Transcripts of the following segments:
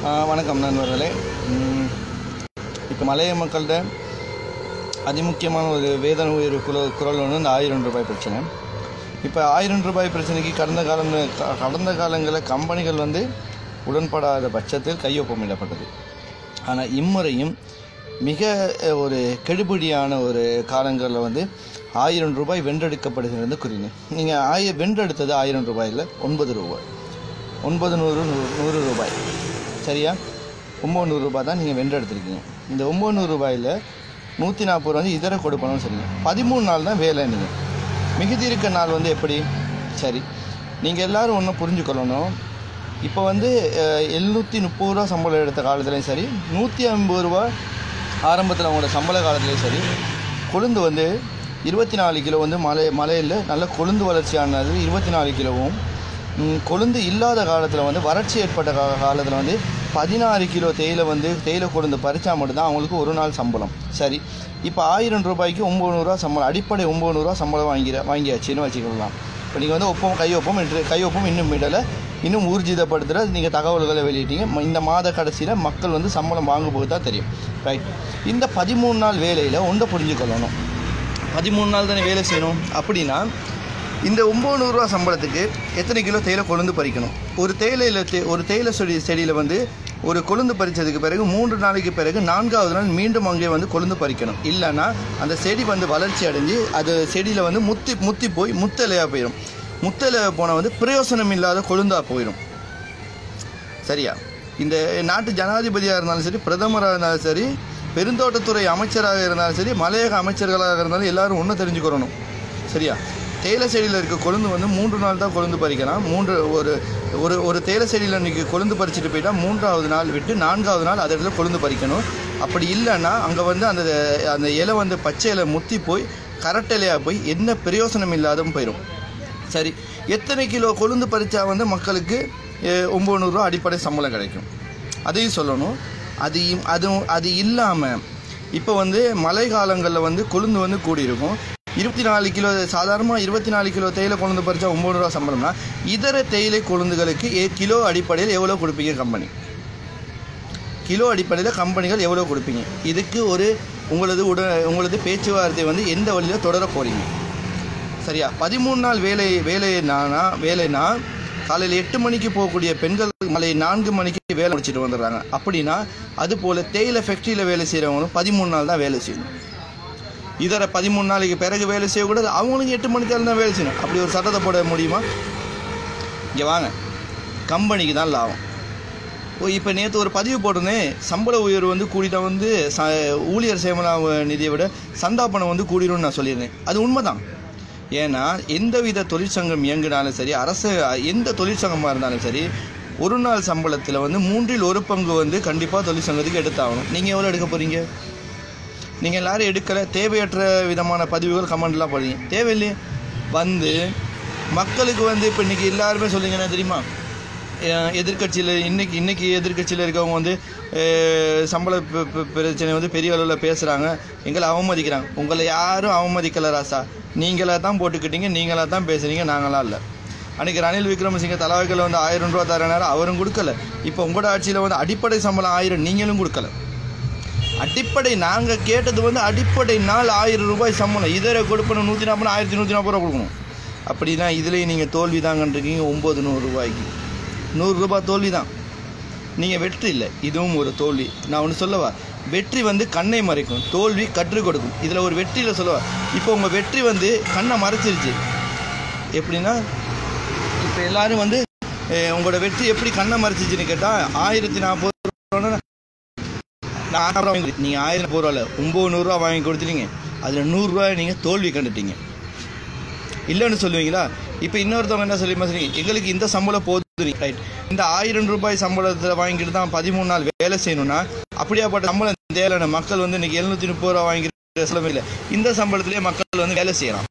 ஆ, வணக்கம் நண்பர்களே ம், இப்போ மலைய மக்கள்கிட்ட அதிமுக்கியமான ஒரு வேதனை உயர்வு குரல் குரல் ஒன்று இந்த ஆயிரம் ரூபாய் பிரச்சனை இப்போ ஆயிரம் ரூபாய் பிரச்சனைக்கு கடந்த காலம் க- கடந்த காலங்களில் கம்பெனிகள் வந்து உடன்படாத பட்சத்தில் கையொப்பமிடப்பட்டது ஆனால் இம்முறையும் மிக அஹ், ஒரு கெடுபிடியான ஒரு காலங்களில் வந்து ஆயிரம் ரூபாய் வென்றெடுக்கப்படுகிறது கூறினேன் நீங்கள் ஆய வென்றெடுத்தது ஆயிரம் ரூபாயில் ஒன்பது ரூபாய் ஒன்பது நூறு நூறு நூறு ரூபாய் சரியா ஒம்பது நூறு ரூபாய் தான் நீங்கள் வென்றெடுத்திருக்கீங்க இந்த ஒம்பது நூறு ரூபாயில் நூற்றி நாற்பது ரூபா வந்து இதர கொடுப்பணும்னு சொன்னீங்க பதிமூணு நாள் தான் வேலை நீங்கள் மிகுதி இருக்க நாள் வந்து எப்படி சரி நீங்கள் எல்லாரும் ஒன்றும் புரிஞ்சுக்கொள்ளணும் இப்போ வந்து எழுநூற்றி முப்பது ரூபா சம்பளம் எடுத்த காலத்துலேயும் சரி நூற்றி ஐம்பது ரூபா ஆரம்பத்தில் அவங்களோட சம்பள காலத்துலேயும் சரி கொழுந்து வந்து இருபத்தி நாலு கிலோ வந்து மலை மலையில் நல்ல கொழுந்து வளர்ச்சியானது இருபத்தி நாலு கிலோவும் ம், கொழுந்து இல்லாத காலத்தில் வந்து வறட்சி ஏற்பட்ட கா காலத்தில் வந்து பதினாறு கிலோ தேயிலை வந்து தேயிலை கொழுந்து பறிச்சா மட்டும்தான் அவங்களுக்கு ஒரு நாள் சம்பளம் சரி இப்போ ஆயிரம் ரூபாய்க்கு ஒம்பது நூறுரூவா சம்பளம் அடிப்படை ஒம்பது நூறுரூவா சம்பளம் வாங்கிற வாங்கியாச்சுன்னு வச்சுக்கலாம் இப்போ நீங்கள் வந்து ஒப்பம் கையொப்பம் இன்று கையொப்பம் இன்னும் விடலை இன்னும் ஊர்ஜிதப்படுத்துகிற நீங்கள் தகவல்களை வெளியிட்டீங்க ம- இந்த மாத கடைசியில் மக்கள் வந்து சம்பளம் வாங்கும்போது தான் தெரியும் ரைட் இந்த பதிமூணு நாள் வேலையில் ஒன்றை புரிஞ்சுக்கொள்ளணும் பதிமூணு நாள் தானே வேலை செய்யணும் அப்படின்னா இந்த ஒம்பது நூறுரூவா சம்பளத்துக்கு எத்தனை கிலோ தேயிலை கொழுந்து பறிக்கணும் ஒரு தேயிலையில் தே ஒரு தேயிலை செடி செடியில் வந்து ஒரு கொழுந்து பறித்ததுக்கு பிறகு மூன்று நாளைக்கு பிறகு நான்காவது நாள் மீண்டும் அங்கே வந்து கொழுந்து பறிக்கணும் இல்லைன்னா அந்த செடி வந்து வளர்ச்சி அடைஞ்சு அது செடியில் வந்து முத்தி முத்தி போய் முத்தலையாக போயிடும் முத்தலையாக போனால் வந்து பிரயோசனம் இல்லாத கொழுந்தா போயிடும் சரியா இந்த நாட்டு ஜனாதிபதியாக இருந்தாலும் சரி பிரதமராக இருந்தாலும் சரி பெருந்தோட்டத்துறை அமைச்சராக இருந்தாலும் சரி மலையக அமைச்சர்களாக இருந்தாலும் எல்லாரும் ஒன்று தெரிஞ்சுக்கிறணும் சரியா தேயிலை செடியில் இருக்க கொழுந்து வந்து மூன்று நாள் தான் கொழுந்து பறிக்கலாம் மூன்று ஒரு ஒரு ஒரு தேயிலை செடியில் இன்றைக்கி கொழுந்து பறிச்சுட்டு போயிட்டா மூன்றாவது நாள் விட்டு நான்காவது நாள் அது இடத்துல கொழுந்து பறிக்கணும் அப்படி இல்லைன்னா அங்கே வந்து அந்த அந்த இலை வந்து பச்சை இலை முத்தி போய் கரட் இலையாக போய் என்ன பிரயோசனம் இல்லாத போயிடும் சரி எத்தனை கிலோ கொழுந்து பறிச்சா வந்து மக்களுக்கு ஒம்பது நூறுரூவா அடிப்படை சம்பளம் கிடைக்கும் அதையும் சொல்லணும் அது இம்- அதுவும் அது இல்லாமல் இப்போ வந்து மழை காலங்களில் வந்து கொழுந்து வந்து கூடியிருக்கும் இருபத்தி நாலு கிலோ சாதாரணமாக இருபத்தி நாலு கிலோ தேயிலை கொழுந்து பறிச்சா ஒம்பது ரூபா சம்பளம்னா இதர தேயிலை கொழுந்துகளுக்கு ஏ கிலோ அடிப்படையில் எவ்வளோ கொடுப்பீங்க கம்பெனி கிலோ அடிப்படையில் கம்பெனிகள் எவ்வளோ கொடுப்பீங்க இதுக்கு ஒரு உங்களது உட உங்களது பேச்சுவார்த்தை வந்து எந்த வழியில் தொடர போகிறீங்க சரியா பதிமூணு நாள் வேலை வேலைனானா வேலைனா காலையில் எட்டு மணிக்கு போகக்கூடிய பெண்கள் மாலை நான்கு மணிக்கு வேலை முடிச்சுட்டு வந்துடுறாங்க அப்படின்னா அது போல் தேயிலை ஃபேக்ட்ரியில் வேலை செய்கிறவங்களும் பதிமூணு நாள் தான் வேலை செய்யணும் இதர பதிமூணு நாளைக்கு பிறகு வேலை செய்யக்கூடாது அவங்களும் எட்டு மணிக்கு தான் வேலை செய்யணும் அப்படி ஒரு சட்டத்தை போட முடியுமா இங்கே வாங்க கம்பெனிக்கு தான் லாபம் ஓ இப்போ நேற்று ஒரு பதிவு போட்டிருந்தேன் சம்பள உயர்வு வந்து கூடிட்டா வந்து ச ஊழியர் சேமலா நிதியை விட சந்தாபனம் வந்து கூடிடும்னு நான் சொல்லியிருந்தேன் அது உண்மைதான் ஏன்னா எந்தவித தொழிற்சங்கம் இயங்கினாலும் சரி அரசு எந்த தொழிற்சங்கமாக இருந்தாலும் சரி ஒரு நாள் சம்பளத்தில் வந்து மூன்றில் ஒரு பங்கு வந்து கண்டிப்பாக தொழிற்சங்கத்துக்கு எடுத்தாகணும் நீங்கள் எவ்வளோ எடுக்க போகிறீங்க நீங்கள் எல்லாரும் எடுக்கலை தேவையற்ற விதமான பதிவுகள் கமெண்ட்லாம் போடுறீங்க தேவையில்லையே வந்து மக்களுக்கு வந்து இப்போ இன்றைக்கி எல்லாருமே சொல்லுங்கன்னா தெரியுமா எதிர்கட்சியில் இன்னைக்கு இன்னைக்கு எதிர்கட்சியில் இருக்கவங்க வந்து அஹ், சம்பள பி- பி- பிரச்சனை வந்து பெரிய அளவில் பேசுகிறாங்க எங்களை அவமதிக்கிறாங்க உங்களை யாரும் அவமதிக்கல ராசா நீங்களாக தான் போட்டுக்கிட்டீங்க நீங்களாக தான் பேசுகிறீங்க நாங்களாம் இல்லை அன்றைக்கி ரணில் விக்ரமசிங்க தலைவாய்க்கில் வந்து ஆயிரம் ரூபா தரனாரு அவரும் கொடுக்கல இப்போ உங்களோட ஆட்சியில் வந்து அடிப்படை சம்பளம் ஆயிரம் நீங்களும் கொடுக்கல அடிப்படை நாங்கள் கேட்டது வந்து அடிப்படை நாள் ஆயிரம் ரூபாய் சம்பளம் இதர கொடுப்பணும் நூற்றி நாற்பது ஆயிரத்தி நூற்றி நாற்பது ரூபா கொடுக்கணும் அப்படின்னா இதுலேயும் நீங்கள் தோல்வி தாங்கன்றீங்க ஒம்பது நூறு ரூபாய்க்கு நூறுரூபா தோல்வி தான் நீங்கள் வெற்றி இல்லை இதுவும் ஒரு தோல்வி நான் ஒன்று சொல்லவா வெற்றி வந்து கண்ணை மறைக்கும் தோல்வி கற்றுக் கொடுக்கும் இதில் ஒரு வெற்றியில் சொல்லவா இப்போ உங்கள் வெற்றி வந்து கண்ணை மறைச்சிருச்சு எப்படின்னா இப்போ எல்லாரும் வந்து அஹ், உங்களோட வெற்றி எப்படி கண்ணை மறைச்சிச்சுன்னு கேட்டால் ஆயிரத்தி நாற்பது ரூபா நான் நீங்கள் ஆயிரம் ரூபா இல்லை ஒம்பது நூறுரூவா வாங்கி கொடுத்துட்டீங்க அதில் நூறுரூவா நீங்கள் தோல்வி கண்டுட்டீங்க இல்லைன்னு சொல்லுவீங்களா இப்போ இன்னொருத்தவங்க என்ன சொல்லி சொல்லுவீங்க எங்களுக்கு இந்த சம்பளம் போதும் ரைட் இந்த ஆயிரம் ரூபாய் சம்பளத்தில் வாங்கிட்டு தான் பதிமூணு நாள் வேலை செய்யணும்னா அப்படியாப்பட்ட சம்பளம் தேவையான மக்கள் வந்து இன்னைக்கு எழுநூற்றி முப்பது ரூபா வாங்கிட்டு சொல்ல இல்லை இந்த சம்பளத்திலே மக்கள் வந்து வேலை செய்யலாம்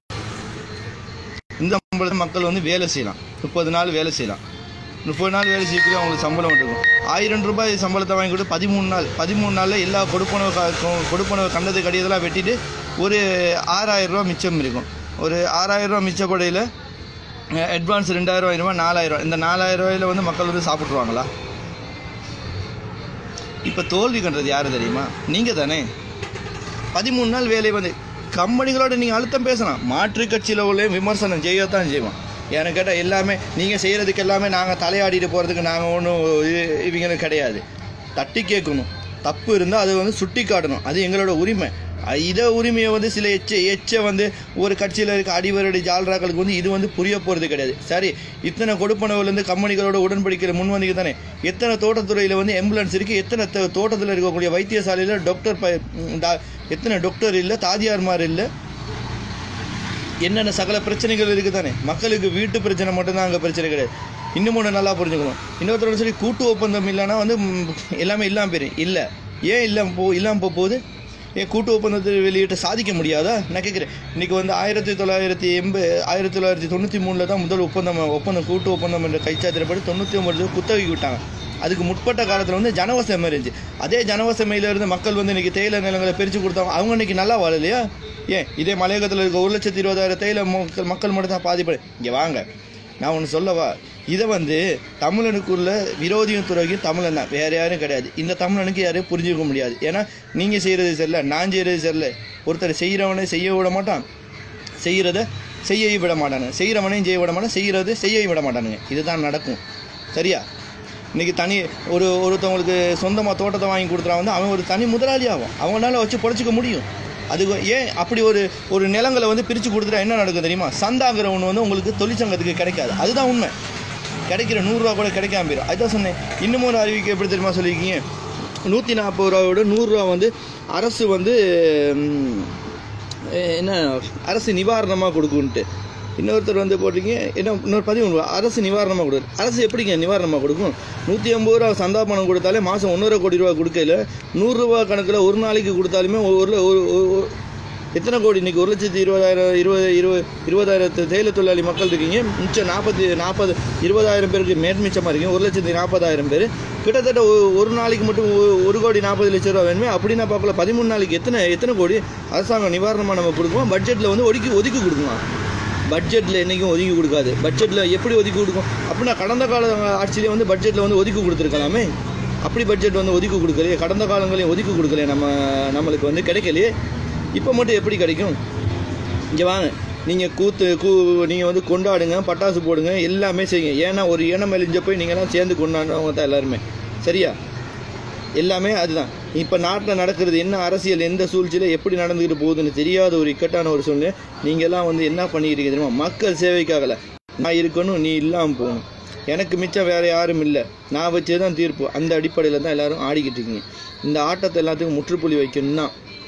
இந்த சம்பளத்தில் மக்கள் வந்து வேலை செய்யலாம் முப்பது நாள் வேலை செய்யலாம் முப்பது நாள் வேலை செய்யக்கூடிய அவங்களுக்கு சம்பளம் இருக்கும் ஆயிரம் ரூபாய் சம்பளத்தை வாங்கி கொடுத்து பதிமூணு நாள் பதிமூணு நாளில் எல்லா கொடுப்பனவு க- கொ- கொடுப்பனவு கண்டது கடிதெல்லாம் வெட்டிட்டு ஒரு ஆறாயிரம் ரூபா மிச்சம் இருக்கும் ஒரு ஆறாயிரம் ரூபா மிச்சப்படையில் அட்வான்ஸ் ரெண்டாயிரம் ரூபாய் நாலாயிரம் இந்த நாலாயிரம் ரூபாயில வந்து மக்கள் வந்து சாப்பிட்ருவாங்களா இப்போ தோல்வி கண்டது யாரு தெரியுமா நீங்கள் தானே பதிமூணு நாள் வேலை வந்து கம்பெனிகளோட நீங்கள் அழுத்தம் பேசலாம் மாற்று கட்சியில் உள்ள விமர்சனம் செய்யத்தான் செய்வோம் எனக்கு கேட்டால் எல்லாமே நீங்கள் செய்கிறதுக்கு எல்லாமே நாங்கள் தலையாடிட்டு போகிறதுக்கு நாங்கள் ஒன்றும் இவங்களுக்கு கிடையாது தட்டி கேட்கணும் தப்பு இருந்தால் அதை வந்து சுட்டி காட்டணும் அது எங்களோட உரிமை அ- இதை உரிமையை வந்து சில எச்ச எச்ச வந்து ஒரு கட்சியில் இருக்க அடிவரடி ஜால்ராக்களுக்கு வந்து இது வந்து புரிய போகிறது கிடையாது சரி இத்தனை கொடுப்பனவுலேருந்து கம்பெனிகளோட உடன்படிக்கையில் முன் வந்தீங்க தானே எத்தனை தோட்டத்துறையில் வந்து ஆம்புலன்ஸ் இருக்குது எத்தனை தோ- தோட்டத்தில் இருக்கக்கூடிய வைத்தியசாலையில் டாக்டர் ப ம், டா- எத்தனை டாக்டர் இல்லை தாதியார்மார் இல்லை என்னென்ன சகல பிரச்சனைகள் இருக்குது தானே மக்களுக்கு வீட்டு பிரச்சனை மட்டும்தான் அங்கே பிரச்சனை கிடையாது இன்னும் ஒன்று நல்லா புரிஞ்சுக்கணும் இன்னொருத்தரோட சரி கூட்டு ஒப்பந்தம் இல்லைன்னா வந்து ம், எல்லாமே இல்லாமல் போயிடும் இல்லை ஏன் இல்லாமல் போ இல்லாமல் போக போகுது ஏன் கூட்டு ஒப்பந்தத்தை வெளியிட்டு சாதிக்க முடியாதா நான் கேட்குறேன் இன்றைக்கி வந்து ஆயிரத்தி தொள்ளாயிரத்தி எண்பது ஆயிரத்தி தொள்ளாயிரத்தி தொண்ணூற்றி மூணில் தான் முதல் ஒப்பந்தம் ஒப்பந்தம் கூட்டு ஒப்பந்தம் என்ற கைச்சாத்திரப்படி தொண்ணூற்றி ஒம்பது குத்தகைக்கு விட்டாங்க அதுக்கு முற்பட்ட காலத்தில் வந்து ஜனவசம் இருந்துச்சு அதே ஜனவசமையில இருந்து மக்கள் வந்து இன்னைக்கு தேயிலை நிலங்களை பிரித்து கொடுத்தாங்க அவங்க இன்னைக்கு நல்லா வாழலையா ஏன் இதே மலையகத்தில் இருக்க ஒரு லட்சத்தி இருபதாயிரம் தேயிலை மக்கள் மக்கள் மட்டும் தான் பாதிப்படை இங்கே வாங்க நான் ஒன்று சொல்லவா இதை வந்து தமிழனுக்குள்ள விரோதியும் துறவியும் தமிழன் தான் வேறு யாரும் கிடையாது இந்த தமிழனுக்கு யாரையும் புரிஞ்சுக்க முடியாது ஏன்னா நீங்கள் செய்கிறது சரியில்லை நான் செய்கிறது சரியில்லை ஒருத்தர் செய்கிறவனை செய்ய விட மாட்டான் செய்கிறத செய்ய விட மாட்டானுங்க செய்கிறவனையும் செய்ய விட மாட்டான் செய்கிறது செய்ய விட மாட்டானுங்க இதுதான் நடக்கும் சரியா இன்னைக்கு தனி ஒரு ஒருத்தவங்களுக்கு சொந்தமாக தோட்டத்தை வாங்கி கொடுத்துறா வந்து அவன் ஒரு தனி முதலாளி ஆகும் அவங்களால வச்சு பொழைச்சிக்க முடியும் அதுக்கு ஏன் அப்படி ஒரு ஒரு நிலங்களை வந்து பிரித்து கொடுத்துட்டா என்ன நடக்கும் தெரியுமா சந்தாங்கிற ஒன்று வந்து உங்களுக்கு தொழிற்சங்கத்துக்கு கிடைக்காது அதுதான் உண்மை கிடைக்கிற நூறுரூவா கூட கிடைக்காம போயிடும் அதுதான் சொன்னேன் இன்னமும் ஒரு அறிவிக்கை எப்படி தெரியுமா சொல்லியிருக்கீங்க நூற்றி நாற்பது ரூபாயோட நூறுரூவா வந்து அரசு வந்து ம், என்ன அரசு நிவாரணமாக கொடுக்குன்ட்டு இன்னொருத்தர் வந்து போட்டிங்க என்ன இன்னொரு பதிவு ஒன்று, அரசு நிவாரணமாக கொடுக்குது அரசு எப்படிங்க நிவாரணமாக கொடுக்கும் நூற்றி ஐம்பது ரூபா சந்தா பணம் கொடுத்தாலே மாதம் ஒன்றரை கோடி ரூபா கொடுக்கல நூறுரூவா கணக்கில் ஒரு நாளைக்கு கொடுத்தாலுமே ஒரு ஒரு ஒரு- ஒரு- எத்தனை கோடி இன்னைக்கு ஒரு லட்சத்தி இருபதாயிரம் இருபது இருபது இருபதாயிரத்து தேயிலை தொழிலாளி மக்கள் இருக்கீங்க மிச்சம் நாற்பத்தி நாற்பது இருபதாயிரம் பேருக்கு மேற்மிச்சமாக இருக்கீங்க ஒரு லட்சத்தி நாற்பதாயிரம் பேர் கிட்டத்தட்ட ஒ- ஒரு நாளைக்கு மட்டும் ஒ- ஒரு கோடி நாற்பது லட்ச ரூபா வேணுமே அப்படின்னா பார்க்கல பதிமூணு நாளைக்கு எத்தனை எத்தனை கோடி அரசாங்கம் நிவாரணமாக நம்ம கொடுக்குவோம் பட்ஜெட்டில் வந்து ஒதுக்கி ஒதுக்கி கொடுக்குமா பட்ஜெட்டில் என்றைக்கும் ஒதுக்கி கொடுக்காது பட்ஜெட்டில் எப்படி ஒதுக்கி கொடுக்கும் அப்படின்னா கடந்த கால ஆட்சியிலே வந்து பட்ஜெட்டில் வந்து ஒதுக்கி கொடுத்துருக்கலாமே அப்படி பட்ஜெட் வந்து ஒதுக்கி கொடுக்கலையே கடந்த காலங்களையும் ஒதுக்கி கொடுக்கலையே நம்ம நம்மளுக்கு வந்து கிடைக்கலையே இப்போ மட்டும் எப்படி கிடைக்கும் இங்கே வாங்க நீங்கள் கூத்து கூ நீங்கள் வந்து கொண்டாடுங்க பட்டாசு போடுங்க எல்லாமே செய்யுங்க ஏன்னா ஒரு இனம் மெலிஞ்ச போய் நீங்கள்லாம் சேர்ந்து கொண்டாடுறவங்க தான் எல்லாருமே சரியா எல்லாமே அதுதான் இப்போ நாட்டில் நடக்கிறது என்ன அரசியல் எந்த சூழ்ச்சியில் எப்படி நடந்துக்கிட்டு போகுதுன்னு தெரியாத ஒரு இக்கட்டான ஒரு சூழ்நிலை நீங்கள்லாம் வந்து என்ன பண்ணிக்கிறீங்க தெரியுமா மக்கள் சேவைக்காகல நான் இருக்கணும் நீ இல்லாமல் போகணும் எனக்கு மிச்சம் வேறு யாரும் இல்லை நான் வச்சே தான் தீர்ப்பு அந்த அடிப்படையில் தான் எல்லாரும் ஆடிக்கிட்டு இருக்கீங்க இந்த ஆட்டத்தை எல்லாத்துக்கும் முற்றுப்புள்ளி வைக்கணும்னா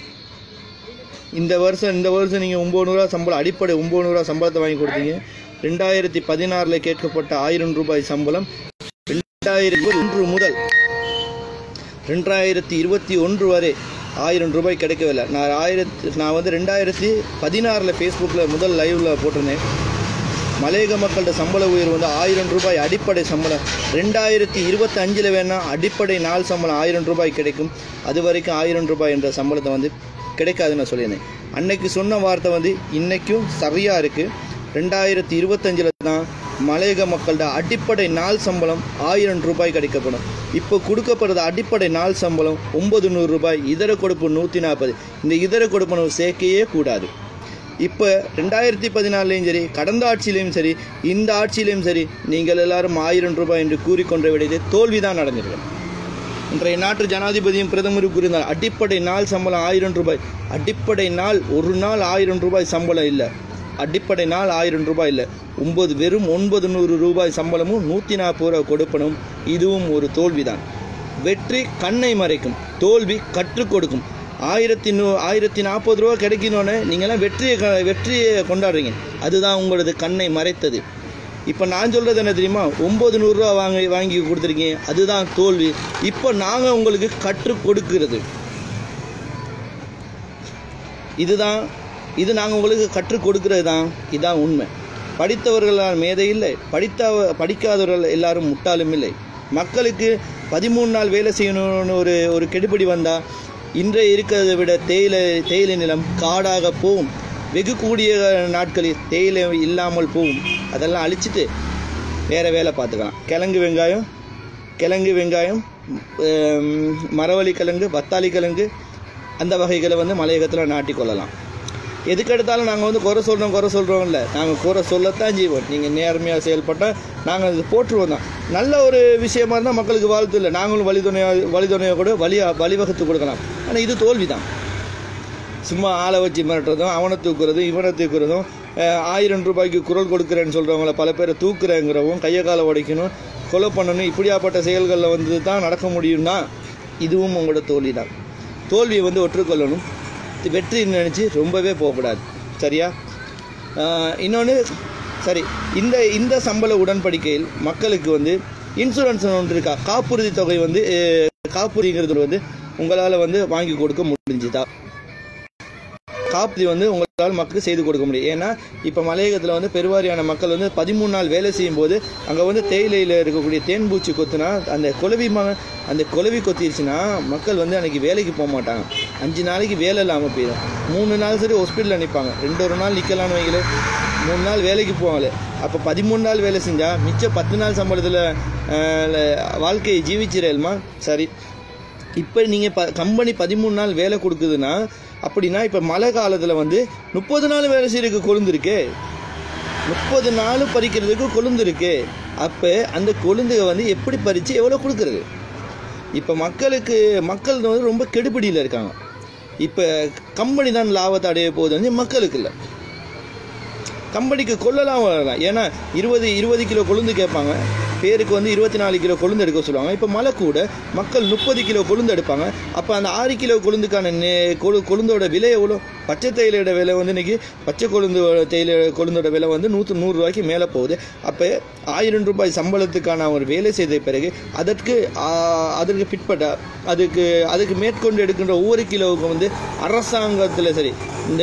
இந்த வருஷம் இந்த வருஷம் நீங்கள் ஒம்பது நூறுரூவா சம்பளம் அடிப்படை ஒம்பது நூறுரூவா சம்பளத்தை வாங்கி கொடுத்தீங்க ரெண்டாயிரத்தி பதினாறில் கேட்கப்பட்ட ஆயிரம் ரூபாய் சம்பளம் ரெண்டாயிரத்தி ஒன்று முதல் ரெண்டாயிரத்தி இருபத்தி ஒன்று வரை ஆயிரம் ரூபாய் கிடைக்கவில்லை நான் ஆயிரத்தி நான் வந்து ரெண்டாயிரத்தி பதினாறில் ஃபேஸ்புக்கில் முதல் லைவில் போட்டிருந்தேன் மலையக மக்கள்கிட்ட சம்பள உயர்வு வந்து ஆயிரம் ரூபாய் அடிப்படை சம்பளம் ரெண்டாயிரத்தி இருபத்தி அஞ்சில் வேணால் அடிப்படை நாள் சம்பளம் ஆயிரம் ரூபாய் கிடைக்கும் அது வரைக்கும் ஆயிரம் ரூபாய் என்ற சம்பளத்தை வந்து கிடைக்காதுன்னு நான் சொல்லியிருந்தேன் அன்னைக்கு சொன்ன வார்த்தை வந்து இன்னைக்கும் சரியாக இருக்குது ரெண்டாயிரத்தி இருபத்தஞ்சில் தான் மலையக மக்கள்கிட்ட அடிப்படை நாள் சம்பளம் ஆயிரம் ரூபாய் கிடைக்கப்படும் இப்போ கொடுக்கப்படுற அடிப்படை நாள் சம்பளம் ஒன்பது நூறு ரூபாய் இதர கொடுப்பு நூற்றி நாற்பது இந்த இதர கொடுப்பு நம்ம சேர்க்கையே கூடாது இப்போ ரெண்டாயிரத்தி பதினாலையும் சரி கடந்த ஆட்சியிலையும் சரி இந்த ஆட்சியிலையும் சரி நீங்கள் எல்லாரும் ஆயிரம் ரூபாய் என்று கூறிக்கொண்ட விடையே தோல்வி தான் நடந்திருக்கு இன்றைய நாட்டு ஜனாதிபதியும் பிரதமரும் கூறினார் அடிப்படை நாள் சம்பளம் ஆயிரம் ரூபாய் அடிப்படை நாள் ஒரு நாள் ஆயிரம் ரூபாய் சம்பளம் இல்லை அடிப்படை நாள் ஆயிரம் ரூபாய் இல்லை ஒன்பது வெறும் ஒன்பது நூறு ரூபாய் சம்பளமும் நூற்றி நாற்பது ரூபாய் கொடுப்பனும் இதுவும் ஒரு தோல்விதான் வெற்றி கண்ணை மறைக்கும் தோல்வி கற்றுக் கொடுக்கும் ஆயிரத்தி நூ ஆயிரத்தி நாற்பது ரூபா கிடைக்கணுன்னு நீங்களாம் வெற்றியை க- வெற்றியை கொண்டாடுறீங்க அதுதான் உங்களது கண்ணை மறைத்தது இப்போ நான் சொல்கிறது என்ன தெரியுமா ஒம்பது நூறுரூவா வாங்கி வாங்கி கொடுத்துருக்கீங்க அதுதான் தோல்வி இப்போ நாங்கள் உங்களுக்கு கற்றுக் கொடுக்கிறது இதுதான் இது நாங்கள் உங்களுக்கு கற்றுக் கொடுக்கிறது தான் இதுதான் உண்மை படித்தவர்கள் மேதை இல்லை படித்த படிக்காதவர்கள் எல்லாரும் முட்டாளும் இல்லை மக்களுக்கு பதிமூணு நாள் வேலை செய்யணும்னு ஒரு ஒரு கெடுபிடி வந்தால் இன்றைய இருக்கிறதை விட தேயிலை தேயிலை நிலம் காடாக போகும் வெகு கூடிய நாட்களில் தேயிலை இல்லாமல் போகும் அதெல்லாம் அழிச்சிட்டு வேறு வேலை பார்த்துக்கலாம் கிழங்கு வெங்காயம் கிழங்கு வெங்காயம் ஹம், மரவள்ளி கிழங்கு வத்தாளி கிழங்கு அந்த வகைகளை வந்து மலையகத்தில் நாட்டி கொள்ளலாம் எதுக்கு எடுத்தாலும் நாங்கள் வந்து குறை சொல்கிறோம் குறை சொல்கிறோம் இல்லை நாங்கள் குறை சொல்லத்தான் செய்வோம் நீங்கள் நேர்மையாக செயல்பட்டால் நாங்கள் இது போட்டுருவோம் தான் நல்ல ஒரு விஷயமா இருந்தால் மக்களுக்கு வாழ்த்து இல்லை நாங்களும் வழிதுணையாக வழிதுணையாக கூட வழி வழிவகுத்து கொடுக்கலாம் ஆனால் இது தோல்வி தான் சும்மா ஆளை வச்சு மிரட்டுறதும் அவனை தூக்குறதும் இவனை தூக்குறதும் அஹ், ஆயிரம் ரூபாய்க்கு குரல் கொடுக்குறேன்னு சொல்கிறவங்கள பல பேரை தூக்குறேங்கிறவும் கையை காலை உடைக்கணும் கொலை பண்ணணும் இப்படியாப்பட்ட செயல்களில் வந்து தான் நடக்க முடியும்னா இதுவும் உங்களோட தோல்வி தான் தோல்வியை வந்து ஒற்றுக்கொள்ளணும் இது வெற்றின்னு நினச்சி ரொம்பவே போகக்கூடாது சரியா இன்னொன்று சரி இந்த இந்த சம்பள உடன்படிக்கையில் மக்களுக்கு வந்து இன்சூரன்ஸ் ஒன்று இருக்கா காப்புறுதி தொகை வந்து அஹ், காப்புறுதிங்கிறது வந்து உங்களால் வந்து வாங்கி கொடுக்க முடிஞ்சுதா காப்புறுதி வந்து உங்களால் மக்களுக்கு செய்து கொடுக்க முடியும் ஏன்னா இப்போ மலையகத்தில் வந்து பெருவாரியான மக்கள் வந்து பதிமூணு நாள் வேலை செய்யும் போது அங்கே வந்து தேயிலையில் இருக்கக்கூடிய தேன்பூச்சி கொத்துனா அந்த குலவி ம அந்த குலவி கொத்திருச்சுன்னா மக்கள் வந்து அன்றைக்கி வேலைக்கு போக மாட்டாங்க அஞ்சு நாளைக்கு வேலை இல்லாமல் போயிடும் மூணு நாள் சரி ஹாஸ்பிட்டலில் நிற்பாங்க ரெண்டு ஒரு நாள் நிற்கலான்னு வைங்களே மூணு நாள் வேலைக்கு போவாங்களே அப்போ பதிமூணு நாள் வேலை செஞ்சால் மிச்சம் பத்து நாள் சம்பளத்தில் வாழ்க்கையை ஜீவிச்சிரேல்மா சரி இப்போ நீங்கள் ப கம்பெனி பதிமூணு நாள் வேலை கொடுக்குதுன்னா அப்படின்னா இப்போ மழை காலத்தில் வந்து முப்பது நாள் வேலை செய்யறதுக்கு கொழுந்துருக்கே முப்பது நாள் பறிக்கிறதுக்கு கொழுந்து இருக்கு அப்போ அந்த கொழுந்தை வந்து எப்படி பறித்து எவ்வளோ கொடுக்குறது இப்போ மக்களுக்கு மக்கள் வந்து ரொம்ப கெடுபிடியில் இருக்காங்க இப்போ கம்பெனி தான் லாபத்தை அடைய போகுது வந்து மக்களுக்கு இல்லை கம்பெனிக்கு கொள்ளலாம் வரலாம் ஏன்னா இருபது இருபது கிலோ கொழுந்து கேட்பாங்க பேருக்கு வந்து இருபத்தி நாலு கிலோ கொழுந்து எடுக்க சொல்லுவாங்க இப்போ மழை கூட மக்கள் முப்பது கிலோ கொழுந்து எடுப்பாங்க அப்போ அந்த ஆறு கிலோ கொழுந்துக்கான நே கொழு கொழுந்தோட விலை எவ்வளோ பச்சை தேயிலையோட விலை வந்து இன்னைக்கு பச்சை கொழுந்து தேயிலை கொழுந்தோட விலை வந்து நூற்று நூறுரூவாய்க்கு மேலே போகுது அப்போ ஆயிரம் ரூபாய் சம்பளத்துக்கான ஒரு வேலை செய்த பிறகு அதற்கு ஆ, அதற்கு பிற்பட்ட அதுக்கு அதுக்கு மேற்கொண்டு எடுக்கின்ற ஒவ்வொரு கிலோவுக்கும் வந்து அரசாங்கத்தில் சரி இந்த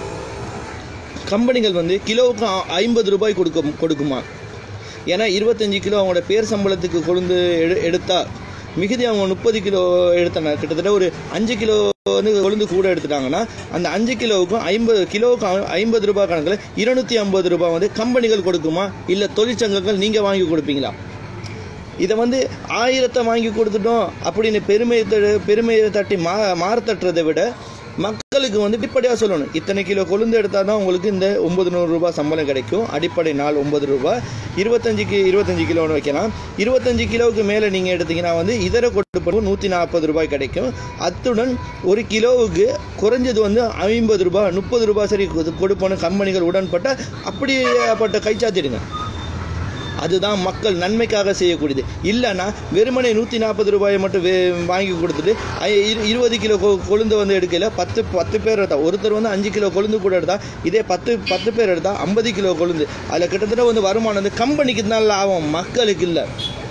கம்பெனிகள் வந்து கிலோவுக்கு ஐ- ஐம்பது ரூபாய் கொடுக்க கொடுக்குமா ஏன்னா இருபத்தஞ்சி கிலோ அவங்களோட பேர் சம்பளத்துக்கு கொழுந்து எடு எடுத்தா மிகுதி அவங்க முப்பது கிலோ எடுத்தனா கிட்டத்தட்ட ஒரு அஞ்சு கிலோ வந்து கொழுந்து கூட எடுத்துட்டாங்கன்னா அந்த அஞ்சு கிலோவுக்கும் ஐம்பது கிலோவுக்கு ஐ- ஐம்பது ரூபாய் கணக்கில் இருநூத்தி ஐம்பது ரூபாய் வந்து கம்பெனிகள் கொடுக்குமா இல்லை தொழிற்சங்கங்கள் நீங்கள் வாங்கி கொடுப்பீங்களா இதை வந்து ஆயிரத்தை வாங்கி கொடுத்துட்டோம் அப்படின்னு பெருமையை தட்டு- பெருமையை தட்டி மா மாறு தட்டுறதை விட மக்களுக்கு வந்து அடிப்படையாக சொல்லணும் இத்தனை கிலோ கொழுந்து எடுத்தால் தான் உங்களுக்கு இந்த ஒன்பது நூறு ரூபாய் சம்பளம் கிடைக்கும் அடிப்படை நாள் ஒன்பது ரூபாய் இருபத்தஞ்சுக்கு இருபத்தஞ்சு கிலோன்னு வைக்கலாம் இருபத்தஞ்சு கிலோவுக்கு மேலே நீங்கள் எடுத்தீங்கன்னா வந்து இதர கொடுப்பது நூற்றி நாற்பது ரூபாய் கிடைக்கும் அத்துடன் ஒரு கிலோவுக்கு குறைஞ்சது வந்து ஐம்பது ரூபாய் முப்பது ரூபாய் சரி கொடு- கொடுப்போன்னு கம்பெனிகள் உடன்பட்ட அப்படியேப்பட்ட கைச்சாத்திடுங்க அதுதான் மக்கள் நன்மைக்காக செய்யக்கூடியது இல்லைன்னா வெறுமனே நூற்றி நாற்பது ரூபாயை மட்டும் வே வாங்கி கொடுத்துட்டு ஐ- இரு- இருபது கிலோ கொ கொழுந்து வந்து எடுக்கல பத்து பத்து பேர் எடுத்தா ஒருத்தர் வந்து அஞ்சு கிலோ கொழுந்து கூட எடுத்தா இதே பத்து பத்து பேர் எடுத்தா ஐம்பது கிலோ கொழுந்து அதில் கிட்டத்தட்ட வந்து வருமானம் வந்து கம்பெனிக்கு தான் லாபம் மக்களுக்கு இல்லை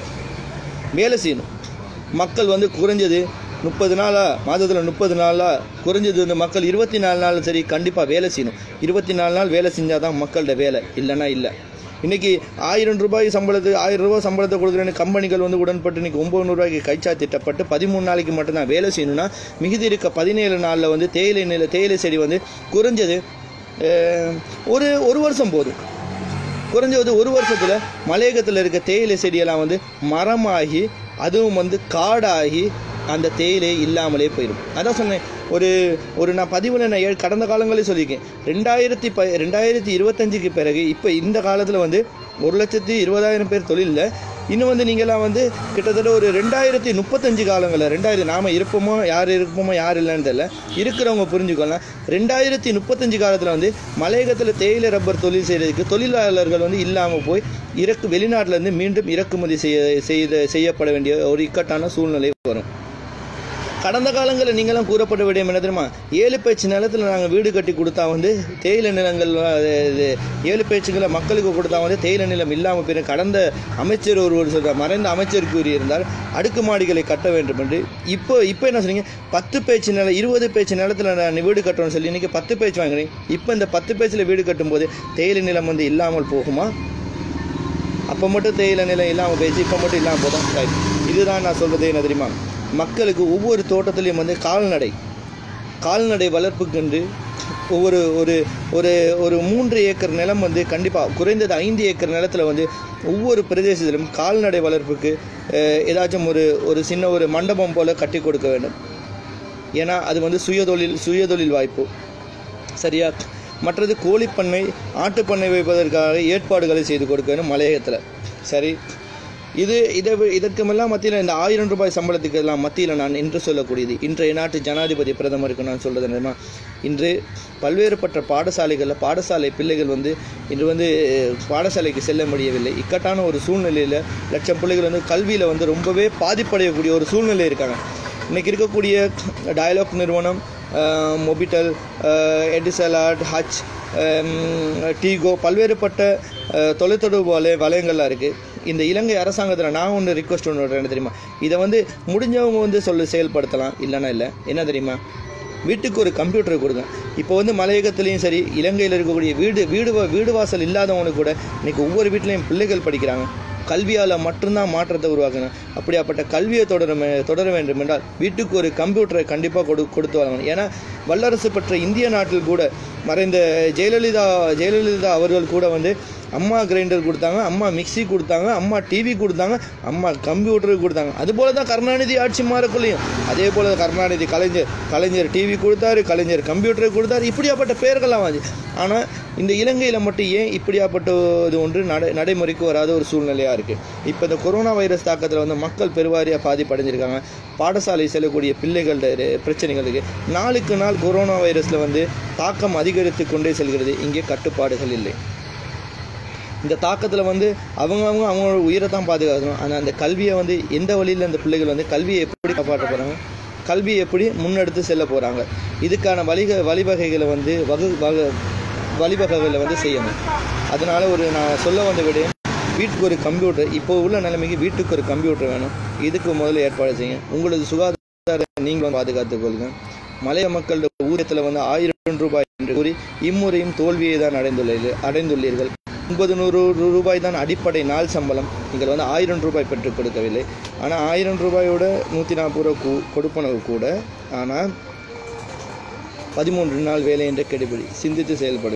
வேலை செய்யணும் மக்கள் வந்து குறைஞ்சது முப்பது நாளா மாதத்தில் முப்பது நாளா குறைஞ்சது வந்து மக்கள் இருபத்தி நாலு நாள் சரி கண்டிப்பாக வேலை செய்யணும் இருபத்தி நாலு நாள் வேலை செஞ்சால் தான் மக்கள்கிட்ட வேலை இல்லைன்னா இல்லை இன்னைக்கு ஆயிரம் ரூபாய் சம்பளத்துக்கு ஆயிரம் ரூபாய் சம்பளத்தை கொடுக்குறேன்னு கம்பெனிகள் வந்து உடன்பட்டு இன்னைக்கு ஒம்பது ரூபாய்க்கு கைச்சா திட்டப்பட்டு பதிமூணு நாளைக்கு மட்டும்தான் வேலை செய்யணும்னா மிகுதி இருக்க பதினேழு நாளில் வந்து தேயிலை நில தேயிலை செடி வந்து குறைஞ்சது அஹ், ஒரு ஒரு வருஷம் போதும் குறைஞ்சது ஒரு வருஷத்தில் மலையகத்தில் இருக்க தேயிலை செடியெல்லாம் வந்து மரமாகி அதுவும் வந்து காடாகி அந்த தேயிலை இல்லாமலே போயிடும் அதான் சொன்னேன் ஒரு ஒரு நான் பதிவில் நான் ஏழு கடந்த காலங்களே சொல்லியிருக்கேன் ரெண்டாயிரத்தி ப ரெண்டாயிரத்தி இருபத்தஞ்சுக்கு பிறகு இப்போ இந்த காலத்தில் வந்து ஒரு லட்சத்தி இருபதாயிரம் பேர் தொழிலில் இன்னும் வந்து நீங்களாம் வந்து கிட்டத்தட்ட ஒரு ரெண்டாயிரத்தி முப்பத்தஞ்சு காலங்களில் ரெண்டாயிரம் நாம இருப்போமோ யார் இருப்போமோ யார் இல்லைன்னு தெரியல இருக்கிறவங்க புரிஞ்சுக்கலாம் ரெண்டாயிரத்தி முப்பத்தஞ்சு காலத்தில் வந்து மலையகத்தில் தேயிலை ரப்பர் தொழில் செய்கிறதுக்கு தொழிலாளர்கள் வந்து இல்லாமல் போய் இறக்கு வெளிநாட்டிலேருந்து மீண்டும் இறக்குமதி செய்ய செய்த செய்யப்பட வேண்டிய ஒரு இக்கட்டான சூழ்நிலை வரும் கடந்த காலங்களில் நீங்களாம் கூறப்பட்ட விடயம் என்ன தெரியுமா ஏழு பேச்சு நிலத்தில் நாங்கள் வீடு கட்டி கொடுத்தா வந்து தேயிலை நிலங்கள் அது- இது ஏழு பேச்சுகளை மக்களுக்கு கொடுத்தா வந்து தேயிலை நிலம் இல்லாமல் போயிடும் கடந்த அமைச்சர் ஒருவர் சொல்கிறார் மறைந்த அமைச்சர் கூறியிருந்தார் அடுக்குமாடிகளை கட்ட வேண்டும் என்று இப்போ இப்போ என்ன சொன்னீங்க பத்து பேச்சு நிலம் இருபது பேச்சு நிலத்தில் நான் வீடு கட்டணும்னு சொல்லி இன்றைக்கி பத்து பேச்சு வாங்கினேன் இப்போ இந்த பத்து பேச்சில் வீடு கட்டும்போது தேயிலை நிலம் வந்து இல்லாமல் போகுமா அப்போ மட்டும் தேயிலை நிலம் இல்லாமல் போயிடுச்சு இப்போ மட்டும் இல்லாமல் போதும் ரைட் இதுதான் நான் சொல்கிறது என்ன தெரியுமா மக்களுக்கு ஒவ்வொரு தோட்டத்துலேயும் வந்து கால்நடை கால்நடை வளர்ப்புக்கென்று ஒவ்வொரு ஒரு ஒரு ஒரு மூன்று ஏக்கர் நிலம் வந்து கண்டிப்பாக குறைந்தது ஐந்து ஏக்கர் நிலத்தில் வந்து ஒவ்வொரு பிரதேசத்திலும் கால்நடை வளர்ப்புக்கு அஹ், ஏதாச்சும் ஒரு ஒரு சின்ன ஒரு மண்டபம் போல கட்டி கொடுக்க வேண்டும் ஏன்னா அது வந்து சுயதொழில் சுயதொழில் வாய்ப்பு சரியா மற்றது கோழிப்பண்ணை ஆட்டுப்பண்ணை வைப்பதற்காக ஏற்பாடுகளை செய்து கொடுக்க வேண்டும் மலையகத்தில் சரி இது இதை வி- இதற்குமெல்லாம் மத்தியில் இந்த ஆயிரம் ரூபாய் சம்பளத்துக்கு எல்லாம் மத்தியில் நான் இன்று சொல்லக்கூடியது இன்றைய நாட்டு ஜனாதிபதி பிரதமருக்கு நான் சொல்றது என்னமா இன்று பல்வேறுபட்ட பாடசாலைகளில் பாடசாலை பிள்ளைகள் வந்து இன்று வந்து பாடசாலைக்கு செல்ல முடியவில்லை இக்கட்டான ஒரு சூழ்நிலையில் லட்சம் பிள்ளைகள் வந்து கல்வியில் வந்து ரொம்பவே பாதிப்படையக்கூடிய ஒரு சூழ்நிலை இருக்காங்க இன்னைக்கு இருக்கக்கூடிய டயலாக் நிறுவனம் மொபிட்டல் எடிசலாட் ஹச் டீகோ பல்வேறுபட்ட அஹ், தொலைத்தொடர்பு வலை வலயங்கள்லாம் இருக்குது இந்த இலங்கை அரசாங்கத்தில் நான் ஒன்று ரிக்வஸ்ட் ஒன்று விடுறேன் என்ன தெரியுமா இதை வந்து முடிஞ்சவங்க வந்து சொல்ல செயல்படுத்தலாம் இல்லைன்னா இல்லை என்ன தெரியுமா வீட்டுக்கு ஒரு கம்ப்யூட்டர் கொடுங்க இப்போ வந்து மலையகத்துலேயும் சரி இலங்கையில் இருக்கக்கூடிய வீடு வீடு வா- வீடு வாசல் இல்லாதவங்களுக்கு கூட இன்னைக்கு ஒவ்வொரு வீட்லேயும் பிள்ளைகள் படிக்கிறாங்க கல்வியால் மட்டும்தான் மாற்றத்தை உருவாக்கணும் அப்படியாப்பட்ட கல்வியை தொடர மே- தொடர வேண்டும் என்றால் வீட்டுக்கு ஒரு கம்ப்யூட்டரை கண்டிப்பாக கொடு கொடுத்து வழங்கணும் ஏன்னா வல்லரசு பெற்ற இந்திய நாட்டில் கூட மறைந்த ஜெயலலிதா ஜெயலலிதா அவர்கள் கூட வந்து அம்மா கிரைண்டர் கொடுத்தாங்க அம்மா மிக்ஸி கொடுத்தாங்க அம்மா டிவி கொடுத்தாங்க அம்மா கம்ப்யூட்டர் கொடுத்தாங்க அதுபோல தான் கருணாநிதி ஆட்சி மாறக்குள்ளேயும் அதே போல கருணாநிதி கலைஞர் கலைஞர் டிவி கொடுத்தாரு கலைஞர் கம்ப்யூட்டர் கொடுத்தாரு இப்படியாப்பட்ட பெயர்கள்லாம் வந்து ஆனால் இந்த இலங்கையில் மட்டும் ஏன் இப்படியாப்பட்ட இது ஒன்று நடை நடைமுறைக்கு வராத ஒரு சூழ்நிலையாக இருக்குது இப்போ இந்த கொரோனா வைரஸ் தாக்கத்தில் வந்து மக்கள் பெருவாரியாக பாதிப்படைஞ்சிருக்காங்க பாடசாலை செல்லக்கூடிய பிள்ளைகளோட பிரச்சனைகளுக்கு நாளுக்கு நாள் கொரோனா வைரஸில் வந்து தாக்கம் அதிகரித்து கொண்டே செல்கிறது இங்கே கட்டுப்பாடுகள் இல்லை இந்த தாக்கத்தில் வந்து அவங்க அவங்க அவங்களோட உயிரை தான் பாதுகாக்கணும் ஆனால் அந்த கல்வியை வந்து எந்த வழியில் அந்த பிள்ளைகள் வந்து கல்வியை எப்படி காப்பாற்ற போகிறாங்க கல்வியை எப்படி முன்னெடுத்து செல்ல போகிறாங்க இதுக்கான வழிக வழிவகைகளை வந்து வகு வகு வழிவகைகளை வந்து செய்யணும் அதனால ஒரு நான் சொல்ல வந்த விட வீட்டுக்கு ஒரு கம்ப்யூட்டர் இப்போ உள்ள நிலைமைக்கு வீட்டுக்கு ஒரு கம்ப்யூட்டர் வேணும் இதுக்கு முதல்ல ஏற்பாடு செய்யுங்க உங்களது சுகாதார நீங்களும் பாதுகாத்துக் கொள்ளுங்க மலைய மக்களோட ஊதியத்தில் வந்து ஆயிரம் ரூபாய் என்று கூறி இம்முறையும் தோல்வியை தான் அடைந்துள்ளீர்கள் அடைந்துள்ளீர்கள் ஒன்பது நூறு ரூபாய் தான் அடிப்படை நாள் சம்பளம் நீங்கள் வந்து ஆயிரம் ரூபாய் பெற்றுக் கொடுக்கவில்லை ஆனால் ஆயிரம் ரூபாயோட நூற்றி நாற்பது ரூபா கூ கொடுப்பனவு கூட ஆனால் பதிமூன்று நாள் வேலை என்ற கெடுபிடி சிந்தித்து செயல்படும்